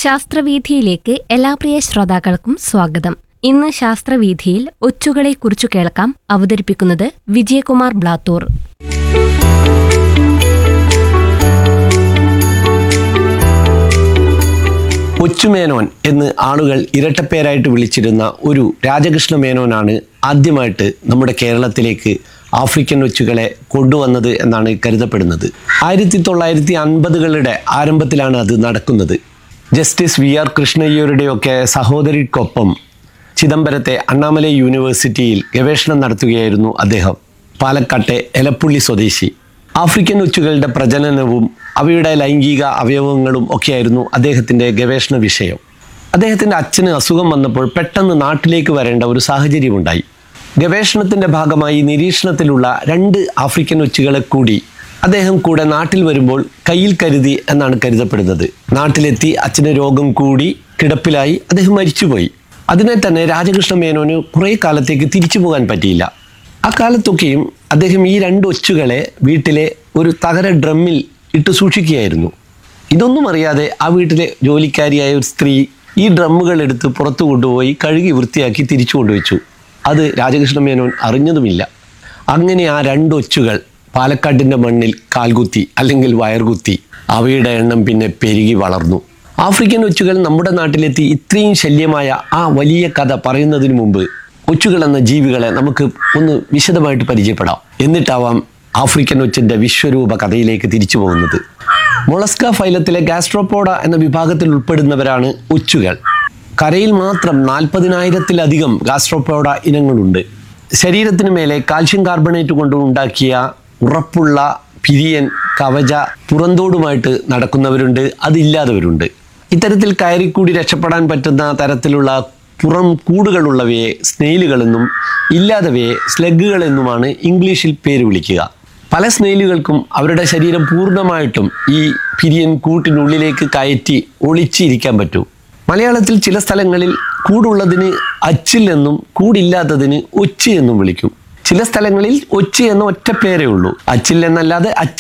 ശാസ്ത്രവീഥിയിലേക്ക് എല്ലാ പ്രിയ ശ്രോതാക്കൾക്കും സ്വാഗതം ഇന്ന് ശാസ്ത്രവീഥിയിൽ ഒച്ചുകളെക്കുറിച്ചു കേൾക്കാം അവതരിപ്പിക്കുന്നത് വിജയകുമാർ ബ്ലാത്തൂർ ഒച്ചുമേനോൻ എന്ന് ആളുകൾ ഇരട്ടപ്പേരായിട്ട് വിളിച്ചിരുന്ന ഒരു രാജകൃഷ്ണ മേനോനാണ് ആദ്യമായിട്ട് നമ്മുടെ കേരളത്തിലേക്ക് ആഫ്രിക്കൻ ഒച്ചുകളെ കൊണ്ടുവന്നത് എന്നാണ് കരുതപ്പെടുന്നത് ആയിരത്തി തൊള്ളായിരത്തി അൻപതുകളുടെ ആരംഭത്തിലാണ് അത് നടക്കുന്നത് ജസ്റ്റിസ് വി ആർ കൃഷ്ണയ്യരുടെയൊക്കെ സഹോദരിക്കൊപ്പം ചിദംബരത്തെ അണ്ണാമലൈ യൂണിവേഴ്സിറ്റിയിൽ ഗവേഷണം നടത്തുകയായിരുന്നു അദ്ദേഹം പാലക്കാട്ടെ എലപ്പുള്ളി സ്വദേശി ആഫ്രിക്കൻ ഒച്ചുകളുടെ പ്രജനനവും അവയുടെ ലൈംഗിക അവയവങ്ങളും ഒക്കെയായിരുന്നു അദ്ദേഹത്തിൻ്റെ ഗവേഷണ വിഷയം അദ്ദേഹത്തിൻ്റെ അച്ഛന് അസുഖം വന്നപ്പോൾ പെട്ടെന്ന് നാട്ടിലേക്ക് വരേണ്ട ഒരു സാഹചര്യമുണ്ടായി ഗവേഷണത്തിൻ്റെ ഭാഗമായി നിരീക്ഷണത്തിലുള്ള രണ്ട് ആഫ്രിക്കൻ ഒച്ചുകളെ കൂടി അദ്ദേഹം കൂടെ നാട്ടിൽ വരുമ്പോൾ കയ്യിൽ കരുതി എന്നാണ് കരുതപ്പെടുന്നത് നാട്ടിലെത്തി അച്ഛന് രോഗം കൂടി കിടപ്പിലായി അദ്ദേഹം മരിച്ചുപോയി അതിനെ തന്നെ രാജകൃഷ്ണ മേനോന് കുറേ കാലത്തേക്ക് തിരിച്ചു പോകാൻ പറ്റിയില്ല ആ കാലത്തൊക്കെയും അദ്ദേഹം ഈ രണ്ട് ഒച്ചുകളെ വീട്ടിലെ ഒരു തകര ഡ്രമ്മിൽ ഇട്ട് സൂക്ഷിക്കുകയായിരുന്നു ഇതൊന്നും അറിയാതെ ആ വീട്ടിലെ ജോലിക്കാരിയായ ഒരു സ്ത്രീ ഈ ഡ്രമ്മുകൾ എടുത്ത് പുറത്തു കൊണ്ടുപോയി കഴുകി വൃത്തിയാക്കി തിരിച്ചു കൊണ്ടുവച്ചു അത് രാജകൃഷ്ണ മേനോൻ അറിഞ്ഞതുമില്ല അങ്ങനെ ആ രണ്ട് ഒച്ചുകൾ പാലക്കാട്ടിൻ്റെ മണ്ണിൽ കാൽകുത്തി അല്ലെങ്കിൽ വയർകുത്തി അവയുടെ എണ്ണം പിന്നെ പെരുകി വളർന്നു ആഫ്രിക്കൻ ഒച്ചുകൾ നമ്മുടെ നാട്ടിലെത്തി ഇത്രയും ശല്യമായ ആ വലിയ കഥ പറയുന്നതിന് മുമ്പ് ഒച്ചുകൾ എന്ന ജീവികളെ നമുക്ക് ഒന്ന് വിശദമായിട്ട് പരിചയപ്പെടാം എന്നിട്ടാവാം ആഫ്രിക്കൻ ഒച്ചിൻ്റെ വിശ്വരൂപ കഥയിലേക്ക് തിരിച്ചു പോകുന്നത് മൊളസ്ക ഫൈലത്തിലെ ഗാസ്ട്രോപോഡ എന്ന വിഭാഗത്തിൽ ഉൾപ്പെടുന്നവരാണ് ഒച്ചുകൾ കരയിൽ മാത്രം നാൽപ്പതിനായിരത്തിലധികം ഗാസ്ട്രോപോഡ ഇനങ്ങളുണ്ട് ശരീരത്തിന് മേലെ കാൽഷ്യം കാർബണേറ്റ് കൊണ്ട് ഉണ്ടാക്കിയ ഉറപ്പുള്ള പിരിയൻ കവച പുറന്തോടുമായിട്ട് നടക്കുന്നവരുണ്ട് അതില്ലാത്തവരുണ്ട് ഇത്തരത്തിൽ കയറിക്കൂടി രക്ഷപ്പെടാൻ പറ്റുന്ന തരത്തിലുള്ള പുറം കൂടുകളുള്ളവയെ സ്നെയിലുകളെന്നും ഇല്ലാത്തവയെ സ്ലഗുകൾ എന്നുമാണ് ഇംഗ്ലീഷിൽ പേര് വിളിക്കുക പല സ്നെയിലുകൾക്കും അവരുടെ ശരീരം പൂർണ്ണമായിട്ടും ഈ പിരിയൻ കൂട്ടിനുള്ളിലേക്ക് കയറ്റി ഒളിച്ചിരിക്കാൻ പറ്റും മലയാളത്തിൽ ചില സ്ഥലങ്ങളിൽ കൂടുള്ളതിന് അച്ചിൽ എന്നും കൂടില്ലാത്തതിന് ഒച്ചി എന്നും വിളിക്കും ചില സ്ഥലങ്ങളിൽ ഒച്ചി എന്ന ഒറ്റ പേരേ ഉള്ളൂ അച്ചിൽ എന്നല്ലാതെ അച്ചിൽ